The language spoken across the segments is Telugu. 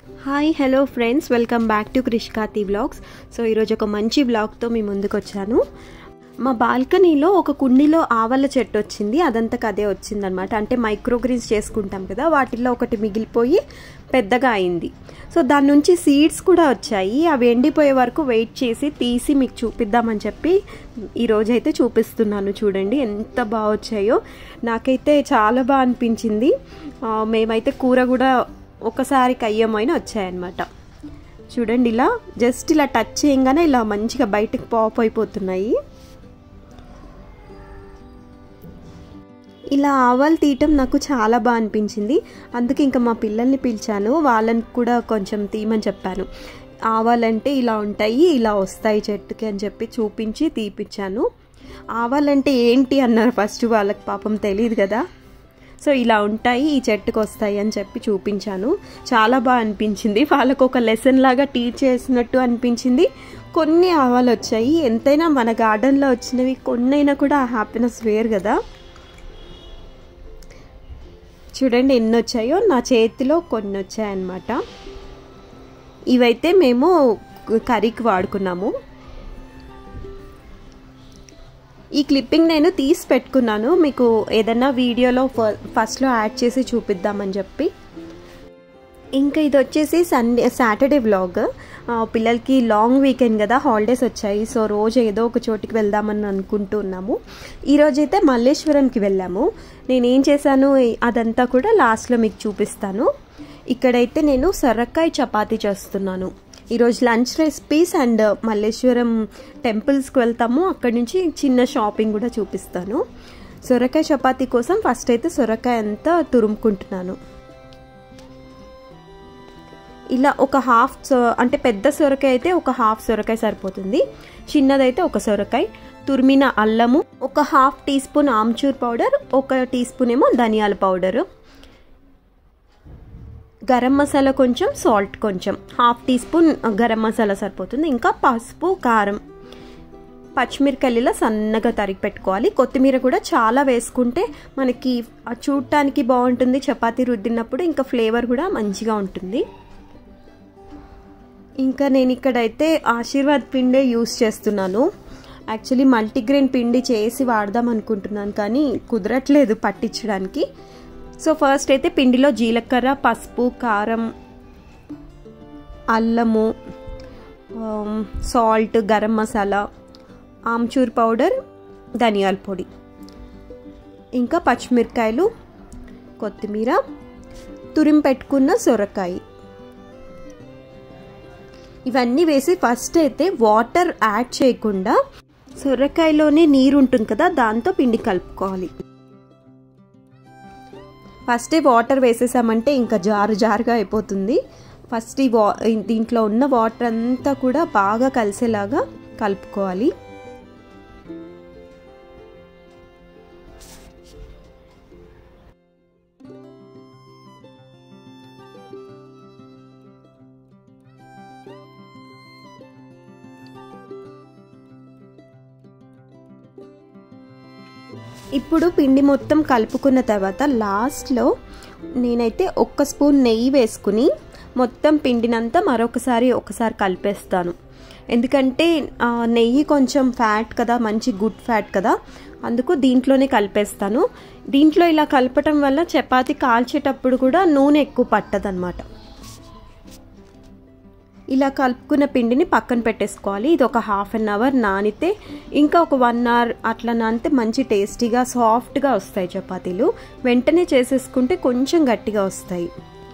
Hi hello friends welcome back to క్రిష్కాతి వ్లాగ్స్ సో ఈరోజు ఒక మంచి వ్లాగ్తో మీ ముందుకు వచ్చాను మా బాల్కనీలో ఒక కుండీలో ఆవల చెట్టు వచ్చింది అదంతకు అదే వచ్చిందనమాట అంటే మైక్రోగ్రీన్స్ చేసుకుంటాం కదా వాటిల్లో ఒకటి మిగిలిపోయి పెద్దగా అయింది సో దాని నుంచి సీడ్స్ కూడా వచ్చాయి అవి ఎండిపోయే వరకు వెయిట్ చేసి తీసి మీకు చూపిద్దామని చెప్పి ఈరోజు అయితే చూపిస్తున్నాను చూడండి ఎంత బాగా వచ్చాయో నాకైతే చాలా బాగా అనిపించింది ఆ, మేమైతే కూర కూడా ఒకసారి కయ్యమైన వచ్చాయన్నమాట చూడండి ఇలా జస్ట్ ఇలా టచ్ చేయంగానే ఇలా మంచిగా బయటకు పాప్ అయిపోతున్నాయి ఇలా ఆవాలు తీయటం నాకు చాలా బాగా అనిపించింది అందుకే ఇంకా మా పిల్లల్ని పిలిచాను వాళ్ళని కూడా కొంచెం తీయమని చెప్పాను ఆవాలంటే ఇలా ఉంటాయి ఇలా వస్తాయి చెట్టుకి అని చెప్పి చూపించి తీపిచ్చాను ఆవాలంటే ఏంటి అన్నారు ఫస్ట్ వాళ్ళకి పాపం తెలియదు కదా సో ఇలా ఉంటాయి ఈ చెట్టుకు వస్తాయి అని చెప్పి చూపించాను చాలా బాగా అనిపించింది వాళ్ళకు ఒక లెసన్ లాగా టీచ్ చేసినట్టు అనిపించింది కొన్ని ఆవాలు వచ్చాయి ఎంతైనా మన గార్డెన్లో వచ్చినవి కొన్నైనా కూడా ఆ హ్యాపీనెస్ వేరు కదా చూడండి ఎన్ని వచ్చాయో నా చేతిలో కొన్ని వచ్చాయన్నమాట ఇవైతే మేము కర్రీకి వాడుకున్నాము ఈ క్లిప్పింగ్ నేను తీసి పెట్టుకున్నాను మీకు ఏదన్నా వీడియోలో ఫస్ట్లో యాడ్ చేసి చూపిద్దామని చెప్పి ఇంకా ఇది వచ్చేసి సండే సాటర్డే వ్లాగ్ పిల్లలకి లాంగ్ వీకెండ్ కదా హాలిడేస్ వచ్చాయి సో రోజు ఏదో ఒక చోటికి వెళ్దామని అనుకుంటున్నాము ఈరోజు అయితే మల్లేశ్వరంకి వెళ్ళాము నేను ఏం చేశాను అదంతా కూడా లాస్ట్లో మీకు చూపిస్తాను ఇక్కడైతే నేను సొరకాయ చపాతీ చేస్తున్నాను ఈరోజు లంచ్ రెసిపీస్ అండ్ మల్లేశ్వరం టెంపుల్స్కి వెళ్తాము అక్కడి నుంచి చిన్న షాపింగ్ కూడా చూపిస్తాను సొరకాయ చపాతీ కోసం ఫస్ట్ అయితే సొరకాయ అంతా తురుముకుంటున్నాను ఇలా ఒక హాఫ్ అంటే పెద్ద సొరకాయ అయితే ఒక హాఫ్ సొరకాయ సరిపోతుంది చిన్నదైతే ఒక సొరకాయ తురిమిన అల్లము ఒక half teaspoon amchur powder ఒక టీ స్పూన్ ఏమో ధనియాల పౌడరు గరం మసాలా కొంచెం సాల్ట్ కొంచెం half teaspoon garam masala సరిపోతుంది ఇంకా పసుపు కారం పచ్చిమిరకాయలు ఇలా సన్నగా తరిగి పెట్టుకోవాలి కొత్తిమీర కూడా చాలా వేసుకుంటే మనకి చూడటానికి బాగుంటుంది చపాతీ రుద్దినప్పుడు ఇంకా ఫ్లేవర్ కూడా మంచిగా ఉంటుంది ఇంకా నేను ఇక్కడైతే ఆశీర్వాద్ పిండే యూస్ చేస్తున్నాను యాక్చువల్లీ మల్టీగ్రెయిన్ పిండి చేసి వాడదాం అనుకుంటున్నాను కానీ కుదరట్లేదు పట్టించడానికి సో ఫస్ట్ అయితే పిండిలో జీలకర్ర పసుపు కారం అల్లము సాల్ట్ గరం మసాలా ఆమ్చూర్ పౌడర్ ధనియాల పొడి ఇంకా పచ్చిమిరకాయలు కొత్తిమీర తురిమి పెట్టుకున్న సొరకాయ ఇవన్నీ వేసి ఫస్ట్ అయితే వాటర్ యాడ్ చేయకుండా సొరకాయలోనే నీరు ఉంటుంది కదా దాంతో పిండి కలుపుకోవాలి ఫస్ట్ వాటర్ వేసేసామంటే ఇంకా జారు జారుగా అయిపోతుంది ఫస్ట్ ఈ వా దీంట్లో ఉన్న వాటర్ అంతా కూడా బాగా కలిసేలాగా కలుపుకోవాలి ఇప్పుడు పిండి మొత్తం కలుపుకున్న తర్వాత లాస్ట్లో నేనైతే ఒక్క స్పూన్ నెయ్యి వేసుకుని మొత్తం పిండినంతా మరొకసారి ఒకసారి కలిపేస్తాను ఎందుకంటే నెయ్యి కొంచెం ఫ్యాట్ కదా మంచి గుడ్ ఫ్యాట్ కదా అందుకు దీంట్లోనే కలిపేస్తాను దీంట్లో ఇలా కలపటం వల్ల చపాతి కాల్చేటప్పుడు కూడా నూనె ఎక్కువ పట్టదనమాట ఇలా కలుపుకున్న పిండిని పక్కన పెట్టేసుకోవాలి ఇది ఒక హాఫ్ అన్ అవర్ నానితే ఇంకా ఒక వన్ అవర్ అట్లా నానితే మంచి టేస్టీగా సాఫ్ట్గా వస్తాయి చపాతీలు వెంటనే చేసేసుకుంటే కొంచెం గట్టిగా వస్తాయి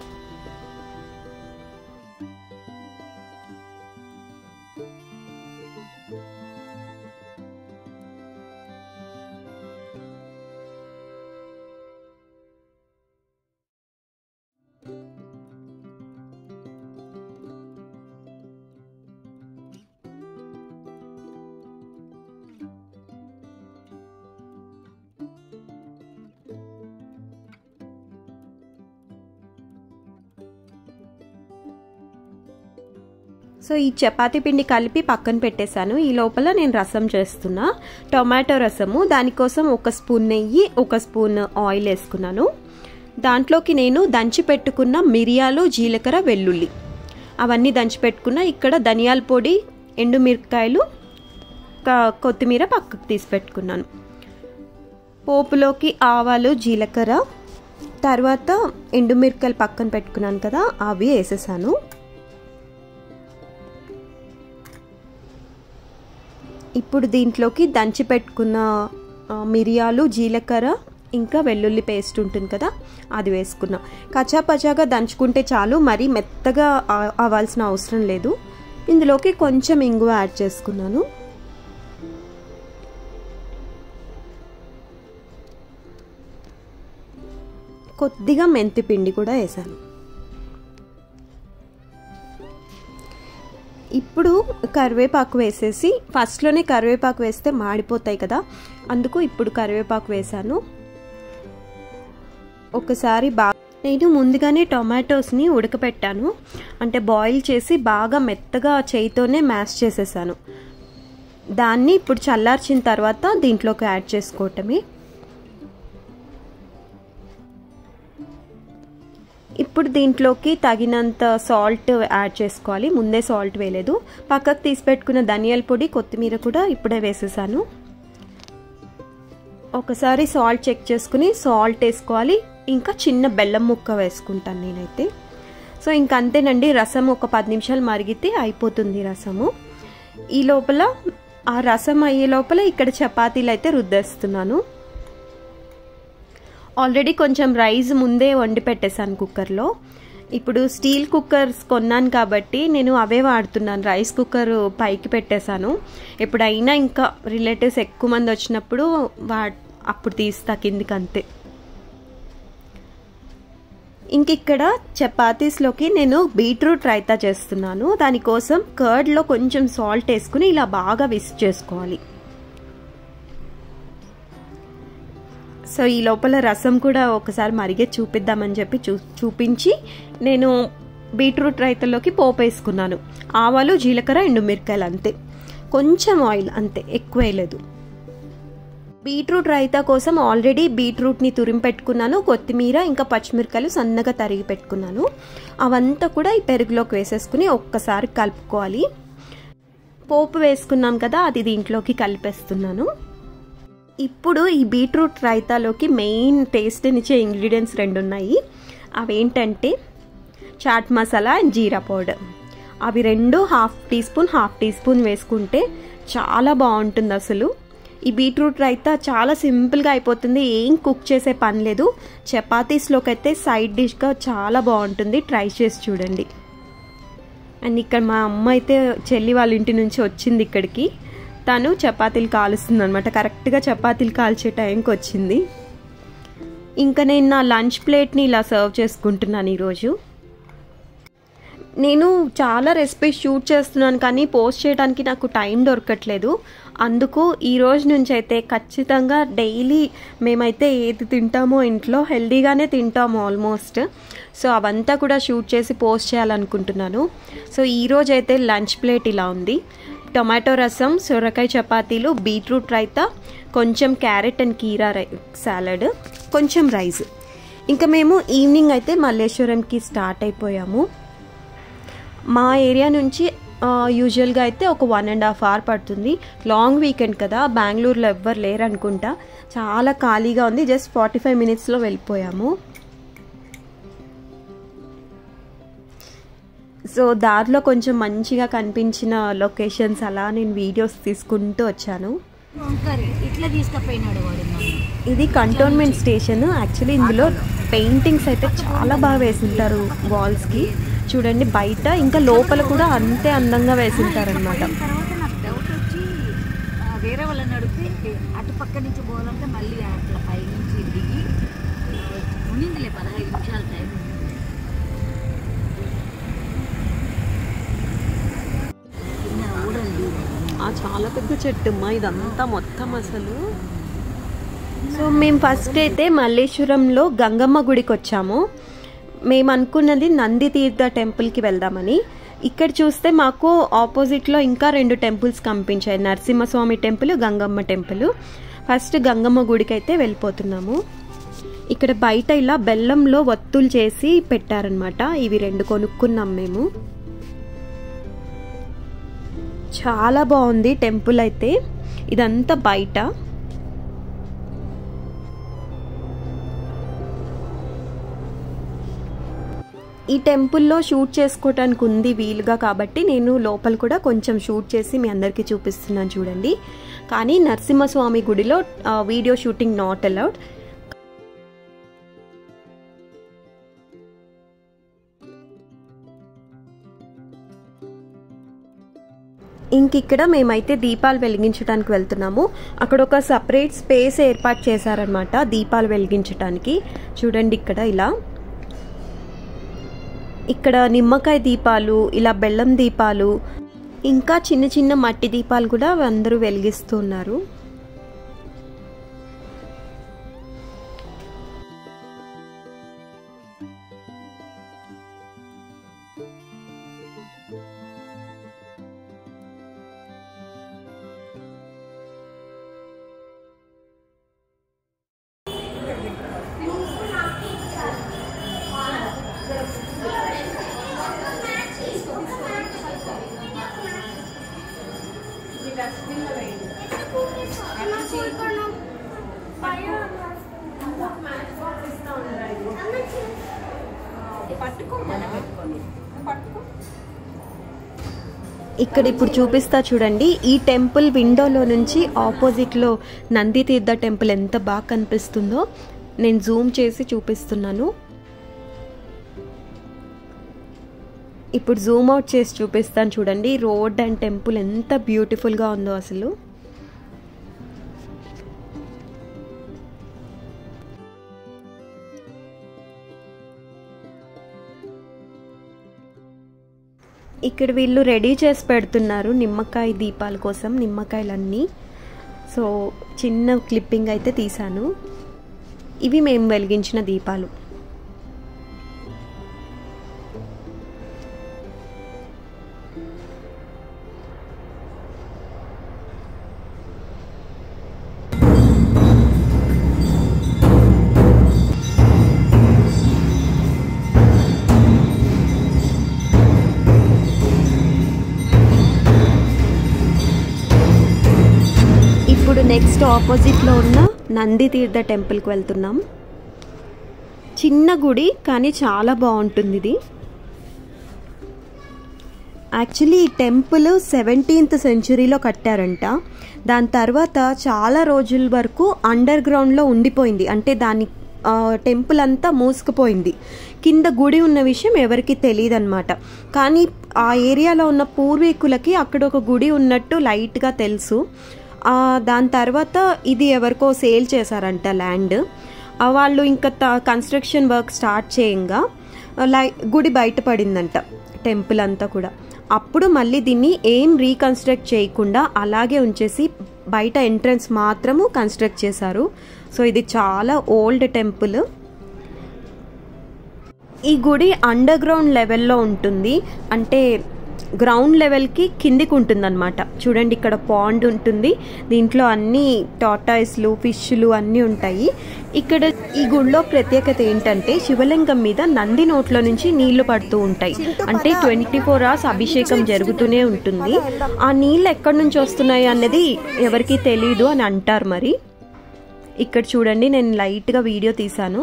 సో ఈ చపాతీ పిండి కలిపి పక్కన పెట్టేశాను ఈ లోపల నేను రసం చేస్తున్నా టొమాటో రసము దానికోసం ఒక స్పూన్ నెయ్యి ఒక స్పూన్ ఆయిల్ వేసుకున్నాను దాంట్లోకి నేను దంచి పెట్టుకున్న మిరియాలు జీలకర్ర వెల్లుల్లి అవన్నీ దంచి పెట్టుకున్న ఇక్కడ ధనియాల పొడి ఎండుమిరపకాయలు కొత్తిమీర పక్కకు తీసి పెట్టుకున్నాను పోపులోకి ఆవాలు జీలకర్ర తర్వాత ఎండుమిరపకాయలు పక్కన పెట్టుకున్నాను కదా అవి వేసేసాను ఇప్పుడు దీంట్లోకి దంచి పెట్టుకున్న మిరియాలు జీలకర్ర ఇంకా వెల్లుల్లి పేస్ట్ ఉంటుంది కదా అది వేసుకున్నా కచాపచాగా దంచుకుంటే చాలు మరీ మెత్తగా అవ్వాల్సిన అవసరం లేదు ఇందులోకి కొంచెం ఇంగువ యాడ్ చేసుకున్నాను కొద్దిగా మెంతి పిండి కూడా వేసాను ఇప్పుడు కరివేపాకు వేసేసి ఫస్ట్లోనే కరివేపాకు వేస్తే మాడిపోతాయి కదా అందుకు ఇప్పుడు కరివేపాకు వేసాను ఒకసారి బాగా నేను ముందుగానే టొమాటోస్ని ఉడకపెట్టాను అంటే బాయిల్ చేసి బాగా మెత్తగా చేయితోనే మ్యాష్ చేసేసాను దాన్ని ఇప్పుడు చల్లార్చిన తర్వాత దీంట్లోకి యాడ్ చేసుకోవటమే ఇప్పుడు దీంట్లోకి తగినంత సాల్ట్ యాడ్ చేసుకోవాలి ముందే సాల్ట్ వేయలేదు పక్కకు తీసి పెట్టుకున్న ధనియాల పొడి కొత్తిమీర కూడా ఇప్పుడే వేసేసాను ఒకసారి సాల్ట్ చెక్ చేసుకుని సాల్ట్ వేసుకోవాలి ఇంకా చిన్న బెల్లం ముక్క వేసుకుంటాను నేనైతే సో ఇంక అంతేనండి రసం ఒక పది నిమిషాలు మరిగితే అయిపోతుంది రసము ఈ లోపల ఆ రసం అయ్యే లోపల ఇక్కడ చపాతీలు అయితే రుద్దేస్తున్నాను ఆల్రెడీ కొంచెం రైస్ ముందే వండి పెట్టేశాను కుక్కర్లో ఇప్పుడు స్టీల్ కుక్కర్స్ కొన్నాను కాబట్టి నేను అవే వాడుతున్నాను రైస్ కుక్కర్ పైకి పెట్టేశాను ఎప్పుడైనా ఇంకా రిలేటివ్స్ ఎక్కువ మంది వచ్చినప్పుడు వా అప్పుడు తీస్తా కిందికి అంతే ఇంక ఇక్కడ చపాతీస్లోకి నేను బీట్రూట్ రైతా చేస్తున్నాను దానికోసం కర్డ్లో కొంచెం సాల్ట్ వేసుకుని ఇలా బాగా విస్ చేసుకోవాలి సో ఈ లోపల రసం కూడా ఒకసారి మరిగే చూపిద్దామని చెప్పి చూ చూపించి నేను బీట్రూట్ రైతల్లోకి పోపు వేసుకున్నాను ఆవాలు జీలకర్ర ఎండుమిరకాయలు అంతే కొంచెం ఆయిల్ అంతే ఎక్కువ వేయలేదు బీట్రూట్ రైతా కోసం ఆల్రెడీ బీట్రూట్ని తురిమి పెట్టుకున్నాను కొత్తిమీర ఇంకా పచ్చిమిరకాయలు సన్నగా తరిగి పెట్టుకున్నాను అవంతా కూడా ఈ పెరుగులోకి వేసేసుకుని ఒక్కసారి కలుపుకోవాలి పోపు వేసుకున్నాం కదా అది దీంట్లోకి కలిపేస్తున్నాను ఇప్పుడు ఈ బీట్రూట్ రైతాలోకి మెయిన్ టేస్ట్నిచ్చే ఇంగ్రీడియంట్స్ రెండు ఉన్నాయి అవేంటంటే చాట్ మసాలా అండ్ జీరా పౌడర్ అవి రెండు half teaspoon half teaspoon వేసుకుంటే చాలా బాగుంటుంది అసలు ఈ బీట్రూట్ రైతా చాలా సింపుల్గా అయిపోతుంది ఏం కుక్ చేసే పని లేదు చపాతీస్లోకి అయితే సైడ్ డిష్గా చాలా బాగుంటుంది ట్రై చేసి చూడండి అండ్ ఇక్కడ మా అమ్మ అయితే చెల్లి వాళ్ళ ఇంటి నుంచి వచ్చింది ఇక్కడికి తను చపాతీలు కాలుస్తుంది అనమాట కరెక్ట్గా చపాతీలు కాల్చే టైంకి వచ్చింది ఇంకా నేను నా లంచ్ ప్లేట్ని ఇలా సర్వ్ చేసుకుంటున్నాను ఈరోజు నేను చాలా రెసిపీస్ షూట్ చేస్తున్నాను కానీ పోస్ట్ చేయడానికి నాకు టైం దొరకట్లేదు అందుకు ఈ రోజు నుంచి అయితే ఖచ్చితంగా డైలీ మేమైతే ఏది తింటామో ఇంట్లో హెల్దీగానే తింటాము ఆల్మోస్ట్ సో అవంతా కూడా షూట్ చేసి పోస్ట్ చేయాలనుకుంటున్నాను సో ఈరోజు అయితే లంచ్ ప్లేట్ ఇలా ఉంది టొమాటో రసం సొరకాయ చపాతీలు బీట్రూట్ రైతా కొంచెం క్యారెట్ అండ్ కీరా రై సాలడ్ కొంచెం రైస్ ఇంకా మేము ఈవినింగ్ అయితే మల్లేశ్వరంకి స్టార్ట్ అయిపోయాము మా ఏరియా నుంచి యూజువల్గా అయితే ఒక వన్ అండ్ హాఫ్ అవర్ పడుతుంది లాంగ్ వీకెండ్ కదా బెంగళూరులో ఎవ్వరు లేరు అనుకుంటా చాలా ఖాళీగా ఉంది జస్ట్ ఫార్టీ ఫైవ్ మినిట్స్లో వెళ్ళిపోయాము సో దారిలో కొంచెం మంచిగా కనిపించిన లొకేషన్స్ అలా నేను వీడియోస్ తీసుకుంటూ వచ్చాను ఇట్లా తీసుకుపోయినాడు వాడు ఇది కంటోన్మెంట్ స్టేషన్ యాక్చువల్లీ ఇందులో పెయింటింగ్స్ అయితే చాలా బాగా వేసింటారు వాల్స్కి చూడండి బయట ఇంకా లోపల కూడా అంతే అందంగా వేసింటారు అనమాట తర్వాత నాకు డౌట్ వచ్చి ఆ, వేరే వాళ్ళని అడిగితే అటు పక్క నుంచి పోవాలంటే మళ్ళీ అట్లా పై నుంచి దిగి ఉన్నిందిలే పదహైదు నిమిషాల టైం కింద ఊడలు చూడు. చాలా పెద్ద చెట్టు అమ్మా ఇదంతా మొత్తం అసలు సో మేము ఫస్ట్ అయితే మల్లేశ్వరంలో గంగమ్మ గుడికి వచ్చాము మేము అనుకున్నది నంది తీర్థ టెంపుల్కి వెళ్దామని ఇక్కడ చూస్తే మాకు ఆపోజిట్లో ఇంకా రెండు టెంపుల్స్ కనిపించాయి Narasimhaswamy temple Gangamma temple first Gangamma గుడికి అయితే వెళ్ళిపోతున్నాము ఇక్కడ బయట ఇలా బెల్లంలో వత్తులు చేసి పెట్టారనమాట ఇవి రెండు కొనుక్కున్నాం మేము చాలా బాగుంది టెంపుల్ అయితే ఇదంతా బయట ఈ టెంపుల్లో షూట్ చేసుకోవటానికి ఉంది వీలుగా కాబట్టి నేను లోపల కూడా కొంచెం షూట్ చేసి మీ అందరికీ చూపిస్తున్నాను చూడండి కానీ నరసింహస్వామి గుడిలో ఆ, వీడియో షూటింగ్ నాట్ అలౌడ్ ఇంక ఇక్కడ మేమైతే దీపాలు వెలిగించడానికి వెళ్తున్నాము అక్కడ ఒక సపరేట్ స్పేస్ ఏర్పాటు చేశారనమాట దీపాలు వెలిగించడానికి చూడండి ఇక్కడ ఇలా ఇక్కడ నిమ్మకాయ దీపాలు ఇలా బెల్లం దీపాలు ఇంకా చిన్న చిన్న మట్టి దీపాలు కూడా అందరూ వెలిగిస్తున్నారు ఇక్కడ ఇప్పుడు చూపిస్తా చూడండి ఈ టెంపుల్ విండోలో నుంచి ఆపోజిట్లో నంది తీర్థ టెంపుల్ ఎంత బాగా కనిపిస్తుందో నేను జూమ్ చేసి చూపిస్తున్నాను ఇప్పుడు జూమ్ అవుట్ చేసి చూపిస్తాను చూడండి రోడ్ అండ్ టెంపుల్ ఎంత బ్యూటిఫుల్గా ఉందో అసలు ఇక్కడ వీళ్ళు రెడీ చేసి పెడుతున్నారు నిమ్మకాయ దీపాల కోసం నిమ్మకాయలన్నీ సో చిన్న క్లిప్పింగ్ అయితే తీశాను ఇవి మేము వెలిగించిన దీపాలు ఇప్పుడు నెక్స్ట్ ఆపోజిట్లో ఉన్న నంది తీర్థ టెంపుల్కి వెళ్తున్నాం చిన్న గుడి కానీ చాలా బాగుంటుంది ఇది యాక్చువల్లీ ఈ టెంపుల్ సెవెంటీన్త్ సెంచురీలో కట్టారంట దాని తర్వాత చాలా రోజుల వరకు అండర్ గ్రౌండ్లో ఉండిపోయింది అంటే దాని ఆ, టెంపుల్ అంతా మూసుకుపోయింది కింద గుడి ఉన్న విషయం ఎవరికి తెలియదు అనమాట కానీ ఆ ఏరియాలో ఉన్న పూర్వీకులకి అక్కడ ఒక గుడి ఉన్నట్టు లైట్గా తెలుసు ఆ, దాని తర్వాత ఇది ఎవరికో సేల్ చేశారంట ల్యాండ్ ఆ, వాళ్ళు ఇంకా కన్స్ట్రక్షన్ వర్క్ స్టార్ట్ చేయంగా లై గుడి బయటపడిందంట టెంపుల్ అంతా కూడా అప్పుడు మళ్ళీ దీన్ని ఏం రీకన్స్ట్రక్ట్ చేయకుండా అలాగే ఉంచేసి బయట ఎంట్రన్స్ మాత్రము కన్స్ట్రక్ట్ చేశారు సో ఇది చాలా ఓల్డ్ టెంపుల్ ఈ గుడి అండర్ గ్రౌండ్ లెవెల్లో ఉంటుంది అంటే గ్రౌండ్ లెవెల్కి కిందికి ఉంటుందన్నమాట చూడండి ఇక్కడ పాండ్ ఉంటుంది దీంట్లో అన్ని టాటాయిస్లు ఫిష్లు అన్నీ ఉంటాయి ఇక్కడ ఈ గుడిలో ప్రత్యేకత ఏంటంటే శివలింగం మీద నంది నోట్లో నుంచి నీళ్లు పడుతూ ఉంటాయి అంటే ట్వంటీ ఫోర్ అవర్స్ అభిషేకం జరుగుతూనే ఉంటుంది ఆ నీళ్ళు ఎక్కడి నుంచి వస్తున్నాయి అన్నది ఎవరికి తెలియదు అని అంటారు మరి ఇక్కడ చూడండి నేను లైట్గా వీడియో తీశాను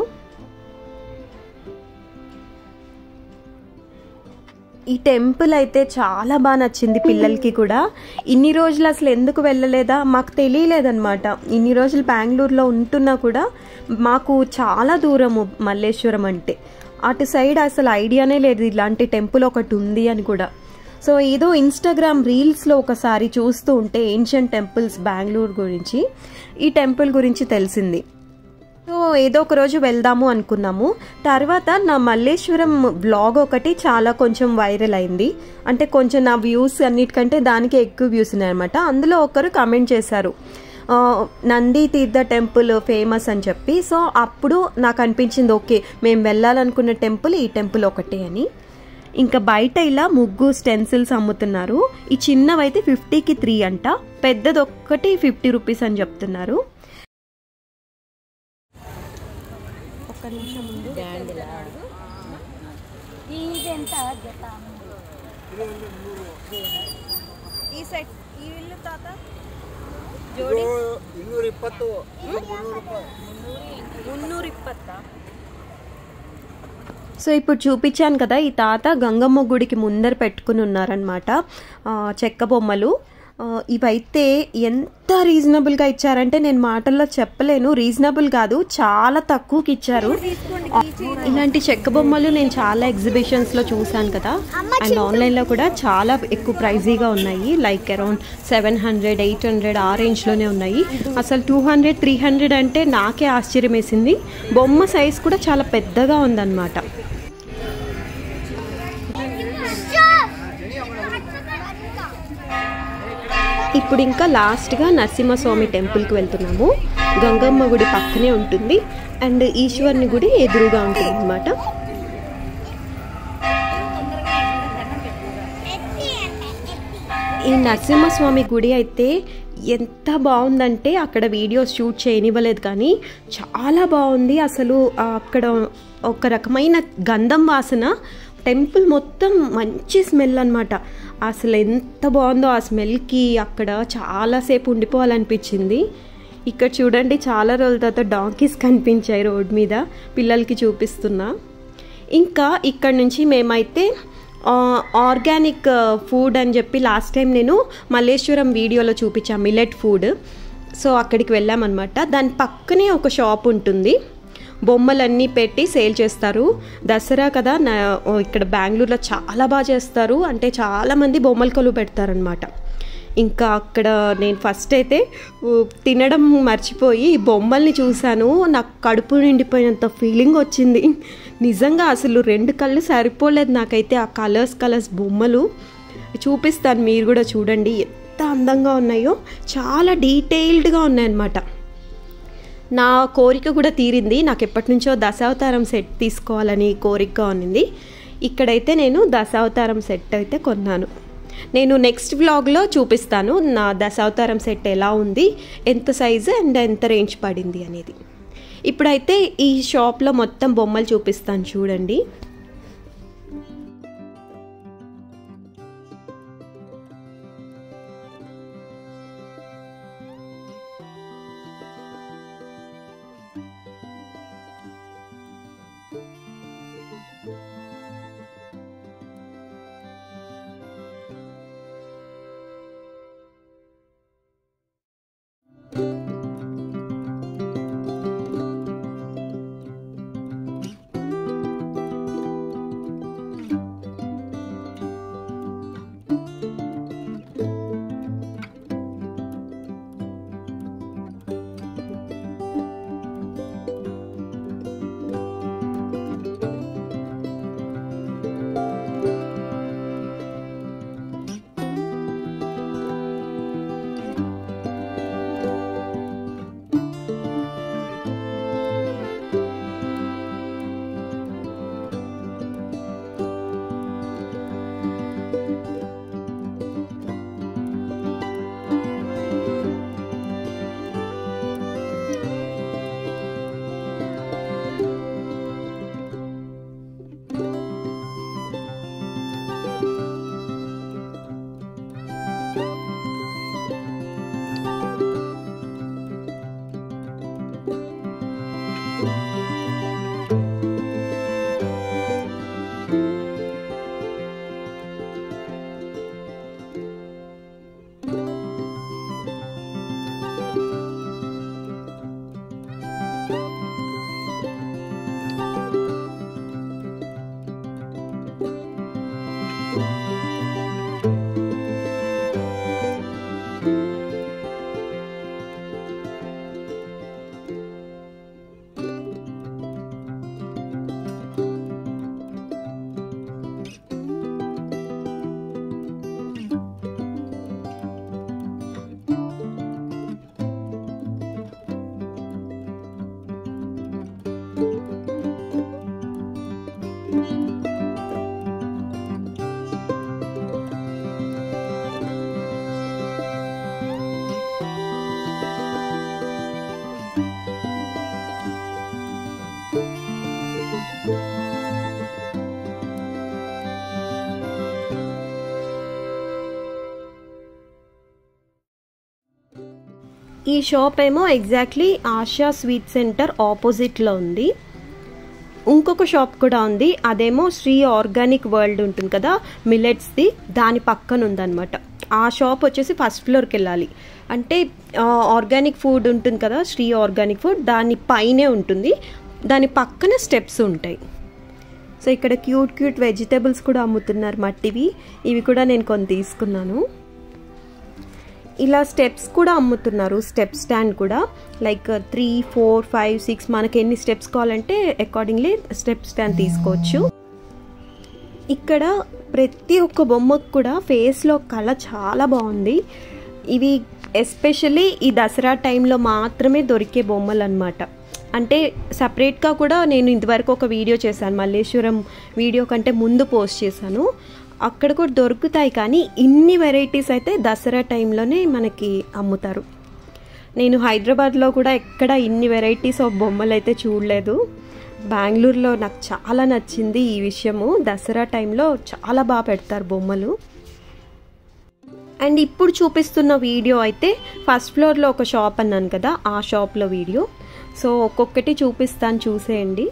ఈ టెంపుల్ అయితే చాలా బాగా నచ్చింది పిల్లలకి కూడా ఇన్ని రోజులు అసలు ఎందుకు వెళ్ళలేదా మాకు తెలియలేదన్నమాట ఇన్ని రోజులు బెంగళూరులో ఉంటున్నా కూడా మాకు చాలా దూరము మల్లేశ్వరం అంటే అటు సైడ్ అసలు ఐడియానే లేదు ఇలాంటి టెంపుల్ ఒకటి ఉంది అని కూడా సో ఏదో ఇన్స్టాగ్రామ్ రీల్స్లో ఒకసారి చూస్తూ ఉంటే ఏన్షియంట్ టెంపుల్స్ బెంగళూరు గురించి ఈ టెంపుల్ గురించి తెలిసింది సో ఏదో ఒక రోజు వెళ్దాము అనుకున్నాము తర్వాత నా మల్లేశ్వరం బ్లాగ్ ఒకటి చాలా కొంచెం వైరల్ అయింది అంటే కొంచెం నా వ్యూస్ అన్నిటికంటే దానికి ఎక్కువ వ్యూస్ ఉన్నాయన్నమాట అందులో ఒకరు కమెంట్ చేశారు ఆ, నంది తీర్థ టెంపుల్ ఫేమస్ అని చెప్పి సో అప్పుడు నాకు అనిపించింది ఓకే మేము వెళ్ళాలనుకున్న టెంపుల్ ఈ టెంపుల్ ఒకటే అని ఇంకా బయట ఇలా ముగ్గు స్టెన్సిల్స్ అమ్ముతున్నారు ఈ చిన్నవైతే ఫిఫ్టీకి త్రీ అంట పెద్దది ఒక్కటి ఫిఫ్టీ రూపీస్ అని చెప్తున్నారు ఒక్క నిమిషం ముందు ఇదెంత జత ಈ ಸೈಡ್ ಈ ಇಲ್ಲು ತಾತ ಇದು ಇನ್ನೂರ ಇಪ್ಪತ್ತು ಇದು ಮುನ್ನೂರು ರೂಪಾಯಿ మున్నూరు ఇప్పత్తా సో ఇప్పుడు చూపించాను కదా ఈ తాత గంగమ్మ గుడికి ముందర పెట్టుకుని ఉన్నారనమాట చెక్క బొమ్మలు ఆ, ఇవైతే ఎంత రీజనబుల్గా ఇచ్చారంటే నేను మాటల్లో చెప్పలేను రీజనబుల్ కాదు చాలా తక్కువకి ఇచ్చారు ఆ, ఇలాంటి చెక్క బొమ్మలు నేను చాలా ఎగ్జిబిషన్స్లో చూశాను కదా అండ్ ఆన్లైన్లో కూడా చాలా ఎక్కువ ప్రైజీగా ఉన్నాయి like around seven hundred eight hundred ఆ రేంజ్లోనే ఉన్నాయి అసలు టూ హండ్రెడ్ త్రీ హండ్రెడ్ అంటే నాకే ఆశ్చర్యం వేసింది బొమ్మ సైజ్ కూడా చాలా పెద్దగా ఉందన్నమాట ఇప్పుడు ఇంకా లాస్ట్గా నరసింహస్వామి టెంపుల్కి వెళ్తున్నాము గంగమ్మ గుడి పక్కనే ఉంటుంది అండ్ ఈశ్వర్ని గుడి ఎదురుగా ఉంటుంది అనమాట ఈ నరసింహస్వామి గుడి అయితే ఎంత బాగుందంటే అక్కడ వీడియోస్ షూట్ చేయనివ్వలేదు కానీ చాలా బాగుంది అసలు ఆ అక్కడ ఒక రకమైన గంధం వాసన టెంపుల్ మొత్తం మంచి స్మెల్ అనమాట అసలు ఎంత బాగుందో ఆ స్మెల్కి అక్కడ చాలాసేపు ఉండిపోవాలనిపించింది ఇక్కడ చూడండి చాలా రోజుల తర్వాత డాంకీస్ కనిపించాయి రోడ్ మీద పిల్లలకి చూపిస్తున్నా ఇంకా ఇక్కడ నుంచి మేమైతే ఆ, ఆర్గానిక్ ఫుడ్ అని చెప్పి లాస్ట్ టైం నేను మల్లేశ్వరం వీడియోలో చూపించాను మిలెట్ ఫుడ్ సో అక్కడికి వెళ్ళామన్నమాట దాని పక్కనే ఒక షాప్ ఉంటుంది బొమ్మలన్నీ పెట్టి సేల్ చేస్తారు దసరా కదా నా ఇక్కడ బెంగళూరులో చాలా బాగా చేస్తారు అంటే చాలామంది బొమ్మల కొలువు పెడతారనమాట ఇంకా అక్కడ నేను ఫస్ట్ అయితే ఊ, తినడం మర్చిపోయి ఈ బొమ్మల్ని చూశాను నాకు కడుపు నిండిపోయినంత ఫీలింగ్ వచ్చింది నిజంగా అసలు రెండు కళ్ళు సరిపోలేదు నాకైతే ఆ కలర్స్ కలర్స్ బొమ్మలు చూపిస్తాను మీరు కూడా చూడండి ఎంత అందంగా ఉన్నాయో చాలా డీటెయిల్డ్గా ఉన్నాయన్నమాట నా కోరిక కూడా తీరింది నాకు ఎప్పటి నుంచో దశావతారం సెట్ తీసుకోవాలని కోరికగా ఉన్నింది ఇక్కడైతే నేను దశావతారం సెట్ అయితే కొన్నాను నేను నెక్స్ట్ వ్లాగ్లో చూపిస్తాను నా దశావతారం సెట్ ఎలా ఉంది ఎంత సైజు అండ్ ఎంత రేంజ్ పడింది అనేది ఇప్పుడైతే ఈ షాప్లో మొత్తం బొమ్మలు చూపిస్తాను చూడండి ఈ షాప్ ఏమో ఎగ్జాక్ట్లీ ఆశా స్వీట్ సెంటర్ ఆపోజిట్లో ఉంది ఇంకొక షాప్ కూడా ఉంది అదేమో శ్రీ ఆర్గానిక్ వరల్డ్ ఉంటుంది కదా మిల్లెట్స్ది దాని పక్కన ఉందన్నమాట ఆ షాప్ వచ్చేసి ఫస్ట్ ఫ్లోర్కి వెళ్ళాలి అంటే ఆర్గానిక్ ఫుడ్ ఉంటుంది కదా శ్రీ ఆర్గానిక్ ఫుడ్ దాని పైనే ఉంటుంది దాని పక్కన స్టెప్స్ ఉంటాయి సో ఇక్కడ క్యూట్ క్యూట్ వెజిటేబుల్స్ కూడా అమ్ముతున్నారు మట్టివి ఇవి కూడా నేను కొన్ని తీసుకున్నాను ఇలా స్టెప్స్ కూడా అమ్ముతున్నారు స్టెప్ స్టాండ్ కూడా like three four five six మనకి ఎన్ని స్టెప్స్ కావాలంటే అకార్డింగ్లీ స్టెప్ స్టాండ్ తీసుకోవచ్చు ఇక్కడ ప్రతి ఒక్క బొమ్మకు కూడా ఫేస్లో కళ చాలా బాగుంది ఇవి ఎస్పెషల్లీ ఈ దసరా టైంలో మాత్రమే దొరికే బొమ్మలు అనమాట అంటే సపరేట్గా కూడా నేను ఇంతవరకు ఒక వీడియో చేశాను మల్లేశ్వరం వీడియో కంటే ముందు పోస్ట్ చేశాను అక్కడ కూడా దొరుకుతాయి కానీ ఇన్ని వెరైటీస్ అయితే దసరా టైంలోనే మనకి అమ్ముతారు నేను హైదరాబాద్లో కూడా ఎక్కడ ఇన్ని వెరైటీస్ ఆఫ్ బొమ్మలు అయితే చూడలేదు బెంగళూరులో నాకు చాలా నచ్చింది ఈ విషయము దసరా టైంలో చాలా బాగా పెడతారు బొమ్మలు అండ్ ఇప్పుడు చూపిస్తున్న వీడియో అయితే ఫస్ట్ ఫ్లోర్లో ఒక షాప్ అన్నాను కదా ఆ షాప్లో వీడియో సో ఒక్కొక్కటి చూపిస్తాను చూసేయండి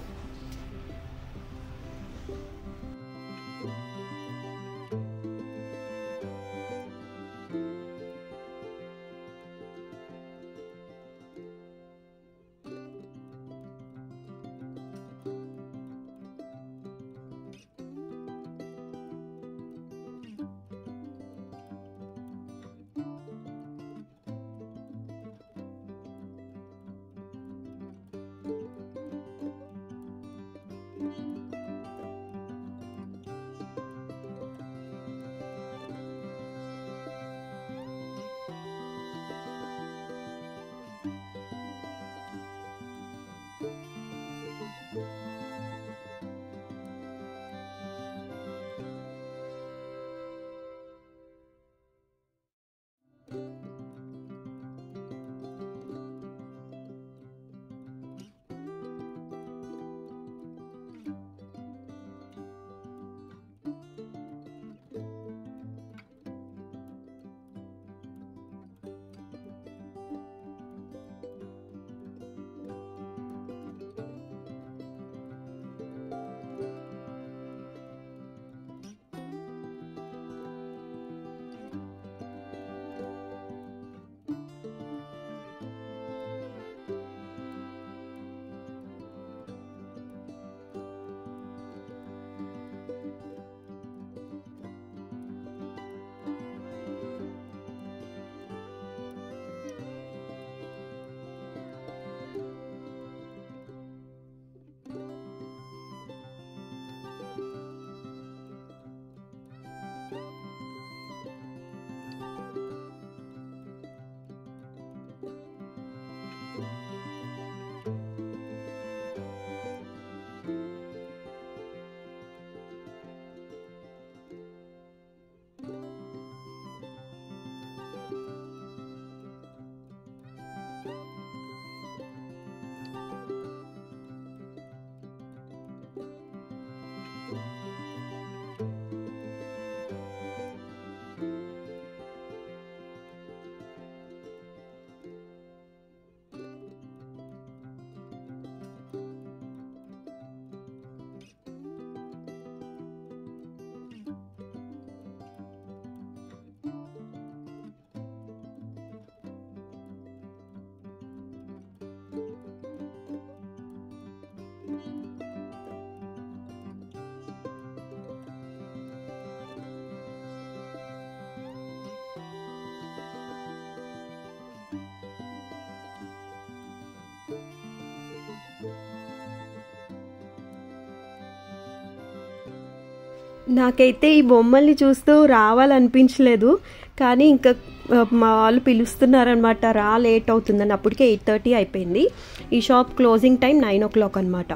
నాకైతే ఈ బొమ్మల్ని చూస్తూ రావాలనిపించలేదు కానీ ఇంకా ఆ, మా వాళ్ళు పిలుస్తున్నారనమాట రా లేట్ అవుతుందని అప్పటికే ఎయిట్ థర్టీ అయిపోయింది ఈ shop closing time nine o'clock అనమాట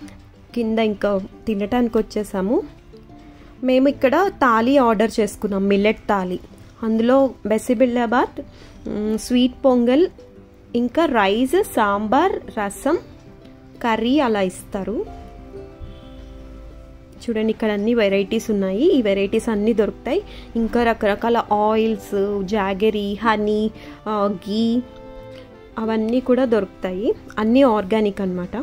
కింద ఇంకా తినటానికి వచ్చేసాము మేము ఇక్కడ తాళీ ఆర్డర్ చేసుకున్నాం మిల్లెట్ తాళీ అందులో బెసిబిల్లాబాద్ మ్, స్వీట్ పొంగల్ ఇంకా రైస్ సాంబార్ రసం కర్రీ అలా ఇస్తారు చూడండి ఇక్కడ అన్ని వెరైటీస్ ఉన్నాయి ఈ వెరైటీస్ అన్నీ దొరుకుతాయి ఇంకా రకరకాల ఆయిల్స్ జాగరీ హనీ గీ అవన్నీ కూడా దొరుకుతాయి అన్నీ ఆర్గానిక్ అనమాట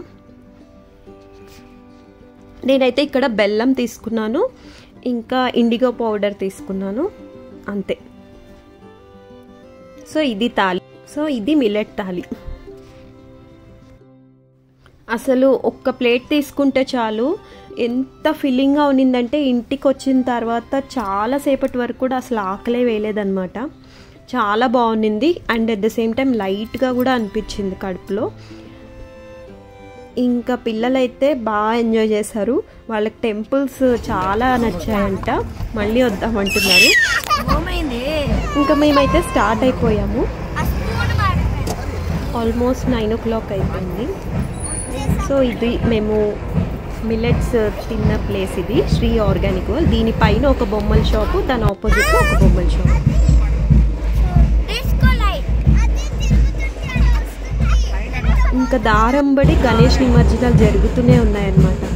నేనైతే ఇక్కడ బెల్లం తీసుకున్నాను ఇంకా ఇండిగో పౌడర్ తీసుకున్నాను అంతే సో ఇది తాలి సో ఇది మిల్లెట్ తాలి అసలు ఒక్క ప్లేట్ తీసుకుంటే చాలు ఎంత ఫిల్లింగ్గా ఉన్నిందంటే ఇంటికి వచ్చిన తర్వాత చాలా సేపటి వరకు కూడా అసలు ఆకలే వేయలేదన్నమాట చాలా బాగుండింది and at the same time లైట్గా కూడా అనిపించింది కడుపులో ఇంకా పిల్లలైతే బాగా ఎంజాయ్ చేశారు వాళ్ళకి టెంపుల్స్ చాలా నచ్చాయంట మళ్ళీ వద్దామంటున్నారు ఏమైంది ఇంకా మేమైతే స్టార్ట్ అయిపోయాము ఆల్మోస్ట్ నైన్ ఓ క్లాక్ అయిపోయింది సో ఇది మేము మిల్లెట్స్ తిన్న ప్లేస్ ఇది శ్రీ ఆర్గానిక్ వరల్డ్ దీనిపైన ఒక బొమ్మల షాపు దాని ఆపోజిట్లో ఒక బొమ్మల షాప్ ఇంకా దారంబడి గణేష్ నిమజ్జనాలు జరుగుతూనే ఉన్నాయన్నమాట